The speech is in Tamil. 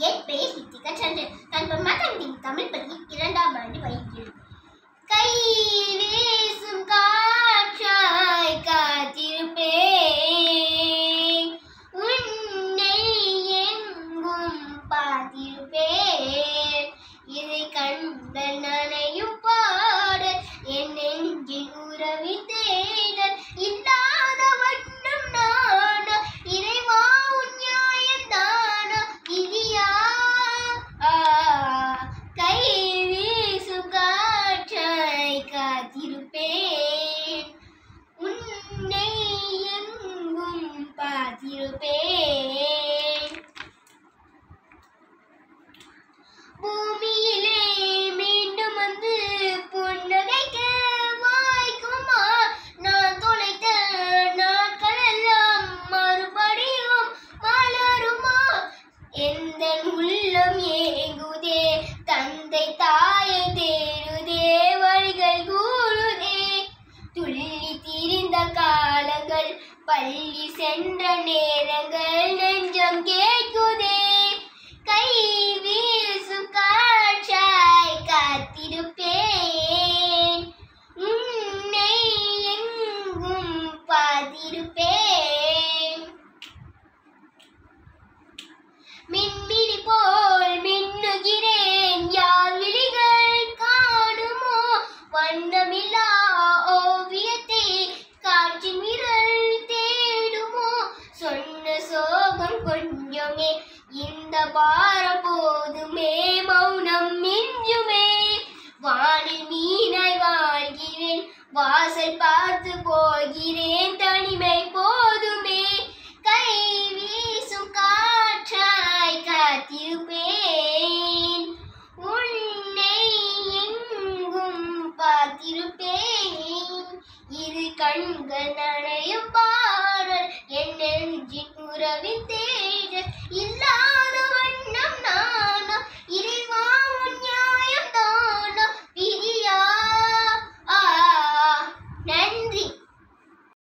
என் பெயர் கித்திகா சந்திரன் நான் பிரம்மாண்டி தமிழ் பள்ளியில் இரண்டாம் ஆண்டு வகிக்கிறேன் கை வீசும் காற்றாய் காத்திருப்பேன் உன்னை எங்கும் பார்த்திருப்பேன் இதை கண்ட நனையும் பாட என் நெஞ்சின் உறவின் தேடல் இல்லாத வண்ணம் நானா இறைவா உன் நியாயந்தானா இதியா ஆ, கை வீசும் காற்றாய் காத்திருப்பேன் உன்னை எங்கும் பார்த்திருப்பேன் பூமியிலே மீண்டும் வந்து புன்னகைக்க வாய்க்குமா நான் தொலைத்த நாட்களெல்லாம் மறுபடியும் மலருமா எந்த உள்ளம் ஏங்குதே தந்தை தாயை தேடுதே வழிகள் கூடுதே துள்ளி திரிந்த காலங்கள் பள்ளி சென்ற நேரங்கள் நெஞ்சம் கேட்குதே கை வீசும் காற்றாய் காத்திருப்பேன் உன்னை எங்கும் பார்த்திருப்பேன் மின்மினி போல் மின்னுகிறேன் யார் விழிகள் காணுமோ வண்ணமில்லா ஓவியத்தை காற்றின் விரல் தேடுமோ சொன்ன சோகம் கொஞ்சமே இந்த பாரம் போதுமே மௌனம் மிஞ்சுமே வானில் மீனாய் வாழ்கிறேன் வாசல் பார்த்து போகிறேன் தனிமை போதுமே கை வீசும் காற்றாய் காத்திருப்பேன் உன்னை எங்கும் பார்த்திருப்பேன் இது கண்கள் நனையும் பாடல் என் நெஞ்சின் உறவின்